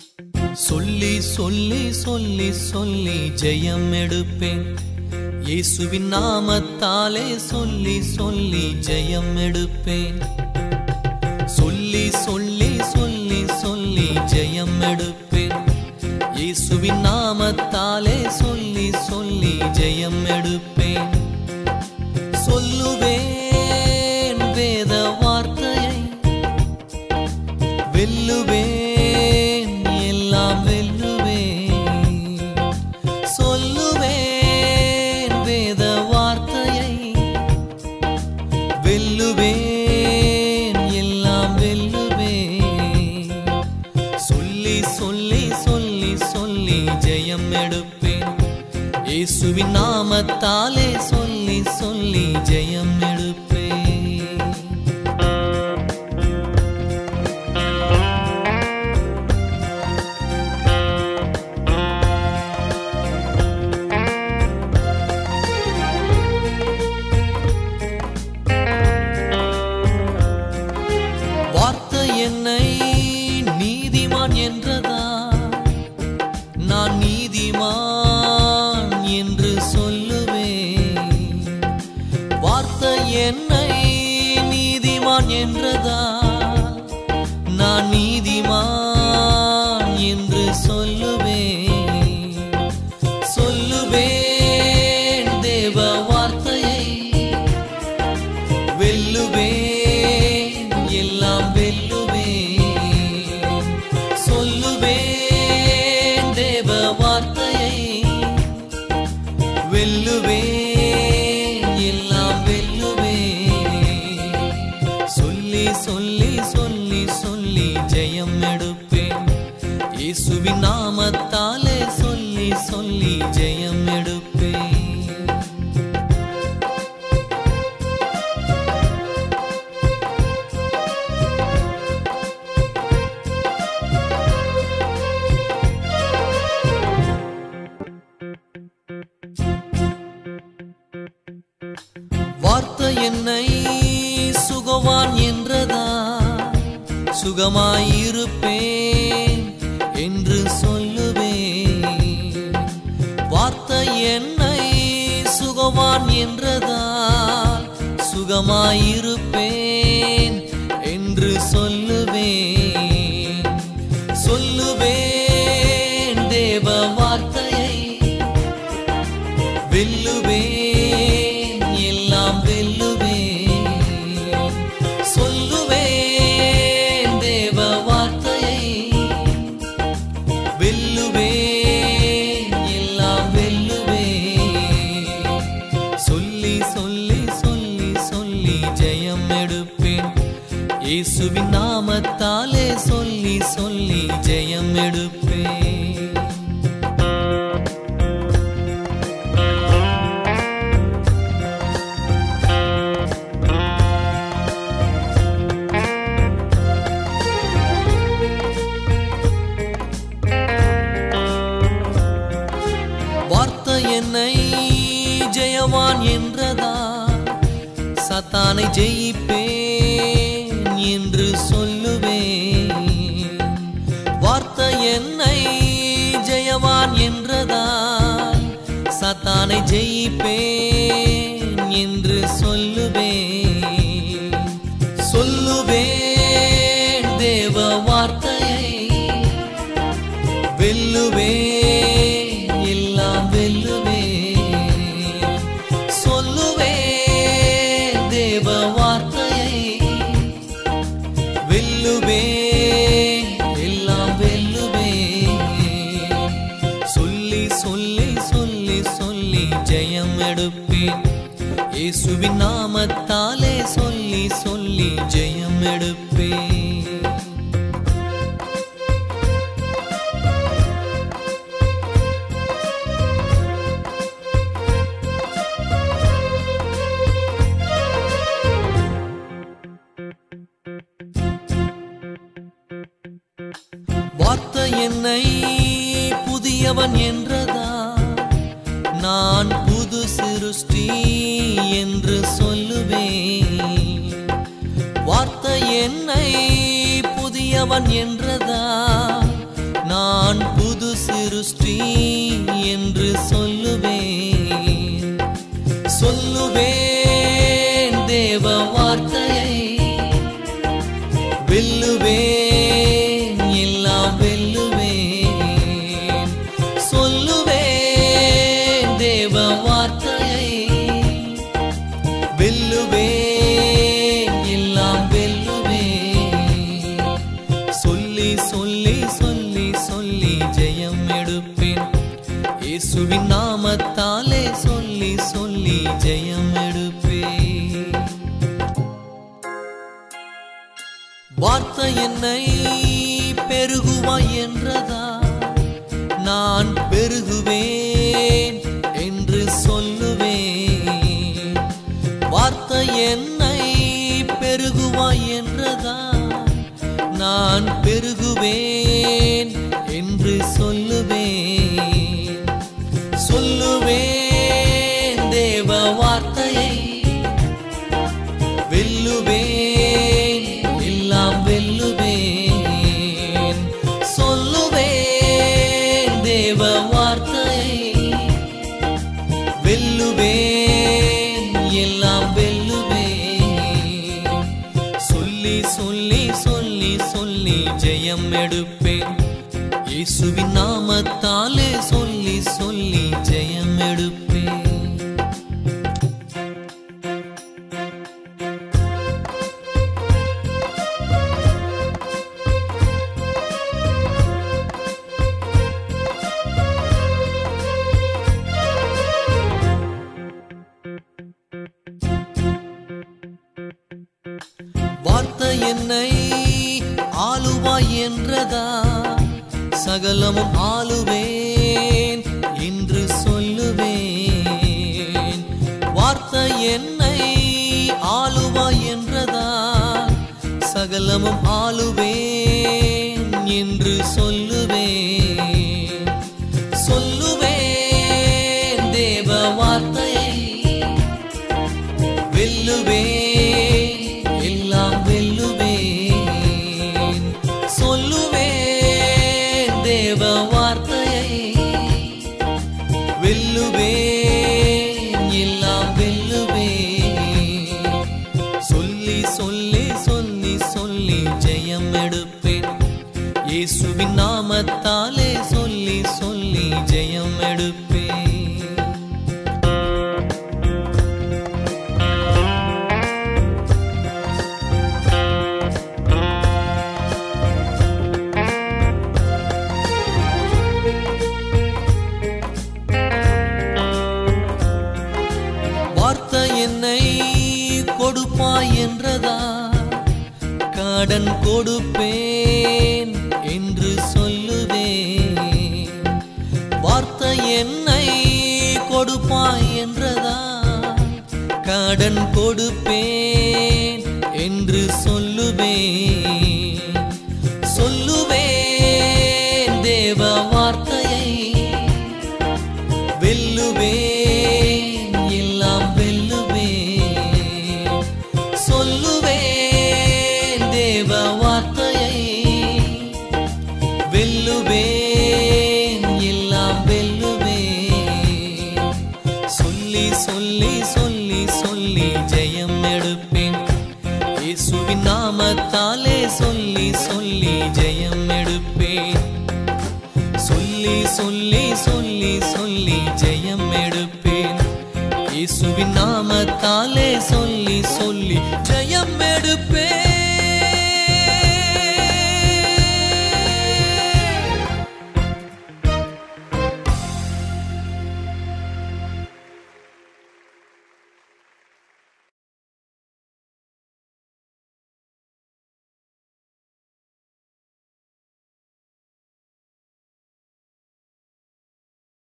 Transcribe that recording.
சொல்லி சொல்லி சொல்லி சொல்லி ஜெயம் எடுப்பேன் இயேசுவின் நாமத்தாலே சொல்லி சொல்லி ஜெயம் எடுப்பேன் சொல்லி சொல்லி சொல்லி சொல்லி ஜெயம் எடுப்பேன் இயேசுவின் நாமத்தாலே சொல்லி சொல்லி ஜெயம் எடுப்பேன் சொல்லுவேன் வேத வார்த்தையை வெல்லுவேன் எல்லாம் வெல்லுவேன் சொல்லுவேன் வேத வார்த்தையை வெல்லுவேன் எல்லாம் வெல்லுவேன் சொல்லி சொல்லி சொல்லி சொல்லி ஜெயம் எடுப்பேன் இயேசுவின் நாமத்தாலே சொல்லி சொல்லி ஜெயம் எடுப்பேன் வார்த்தை என்னை நீதிமான் என்றதா நான் நீதிமான் என்று சொல்லுவேன் வார்த்தை என்னை நீதிமான் என்றதா நான் நீதிமான் என்று சொல்லுவேன் சொல்லுவேன் தேவ வார்த்தையை வெல்லுவேன் எல்லாம் வெல்லுவேன் சொல்லுவேன் தேவ வார்த்தையை வெல்லுவேன் எல்லாம் வெல்லுவேன் சொல்லி சொல்லி சொல்லி சொல்லி ஜெயம் எடுப்பேன் இயேசுவின் நாமத்தாலே சொல்லி சொல்லி ஜெயம் எடுப்பேன் வார்த்தை என்னை சுகவான் என்றதா சுகமாயிருப்பேன் என்று சொல்லுவேன் வார்த்தை என்னை சுகவான் என்றதா சுகமாயிருப்பேன் என்று சொல்லுவேன் சொல்லுவேன் தேவ வார்த்தையை வெல்லுவேன் எல்லாம் வெல்லுவேன் சொல்லுவேன் தேவ வார்த்தையை வெல்லுவேன் எல்லாம் வெல்லுவேன் சொல்லி சொல்லி சொல்லி சொல்லி ஜெயம் எடுப்பேன் இயேசுவின் நாமத்தாலே சொல்லி சொல்லி ஜெயம் எடுப்பேன் வார்த்தை என்னை ஜெயவான் என்றதா சத்தானை ஜெயிப்பேன் என்று சொல்லுவேன் வார்த்தை என்னை ஜெயவான் என்றதா சத்தானை ஜெயிப்பேன் என்று சொல்லுவேன் சொல்லுவேன் தேவ வார்த்தையை வெல்லுவேன் எல்லாம் வெல்லுவேன் சொல்லுவேன் தேவ வார்த்தையை வெல்லுவேன் எல்லாம் வெல்லுவேன் சொல்லி சொல்லி சொல்லி சொல்லி ஜெயம் எடுப்பேன் இயேசுவின் நாமத்தாலே சொல்லி சொல்லி ஜெயம் எடுப்பேன் வார்த்தை என்னை புதியவன் என்றதா நான் புது சிருஷ்டி என்று சொல்லுவேன் வார்த்தை என்னை புதியவன் என்றதா நான் புது சிருஷ்டி என்று சொல்லுவேன் சொல்லுவேன் தேவ வார்த்தையை வெல்லுவேன் எல்லாம் வெல்லுவேன் சொல்லுவேன் தேவ வார்த்தையை வெல்லுவேன் எல்லாம் வெல்லுவேன் சொல்லி சொல்லி சொல்லி சொல்லி ஜெயம் எடுப்பேன் இயேசுவின் நாமத்தாலே சொல்லி சொல்லி ஜெயம் எடுப்பேன் வார்த்தை என்னை பெருகுவாய் என்றதா நான் பெருகுவேன் என்று சொல்லுவேன் வார்த்தை என்னை பெருகுவாய் என்றதா நான் பெருகுவேன் என்று சொல்லுவேன் சொல்லுவேன் தேவ வார்த்தையை வெல்லுவேன் எல்லாம் வெல்லுவேன் சொல்லுவேன் தேவ வார்த்தையை வெல்லுவேன் எல்லாம் வெல்லுவேன் சொல்லி சொல்லி சொல்லி சொல்லி ஜெயம் எடுப்பேன் இயேசுவின் நாமத்தாலே சொல்லி சொல்லி ஜெயம் எடுப்பேன் வார்த்தை என்னை ஆளுவாய் என்றதா சகலமும் ஆளுவேன் என்று சொல்லுவேன் வார்த்தை என்னை ஆளுவாய் என்றதா சகலமும் ஆளுவேன் என்று சொல்லுவேன் சொல்லுவேன் தேவ வார்த்தையை வெல்லுவேன் எல்லாம் வெல்லுவேன் சொல்லுவேன் தேவ வார்த்தையை வெல்லுவேன் எல்லாம் வெல்லுவேன் சொல்லி சொல்லி சொல்லி சொல்லி ஜெயம் எடுப்பேன் இயேசுவின் நாமத்தாலே சொல்லி சொல்லி ஜெயம் எடுப்பேன் வார்த்தை என்னை கொடுப்பாய் என்றதா கடன் கொடுப்பேன் என்று சொல்லுவேன் வார்த்தை என்னை கொடுப்பாய் என்றதா கடன் கொடுப்பேன் என்று சொல்லுவேன் சொல்லுவேன் தேவ வார்த்தையை வெல்லுவேன் எல்லாம் வெல்லுவேன் சொல்லுவேன் தேவ வார்த்தையை வெல்லுவேன் எல்லாம் வெல்லுவேன் சொல்லி சொல்லி சொல்லி சொல்லி ஜெயம் எடுப்பேன் இயேசுவின் நாமத்தாலே சொல்லி சொல்லி ஜெயம் எடுப்பேன் சொல்லி சொல்லி சொல்லி சொல்லி ஜெயம் எடுப்பேன் இயேசுவின் நாமத்தாலே சொல்லி சொல்லி ஜெயம் எடுப்பேன்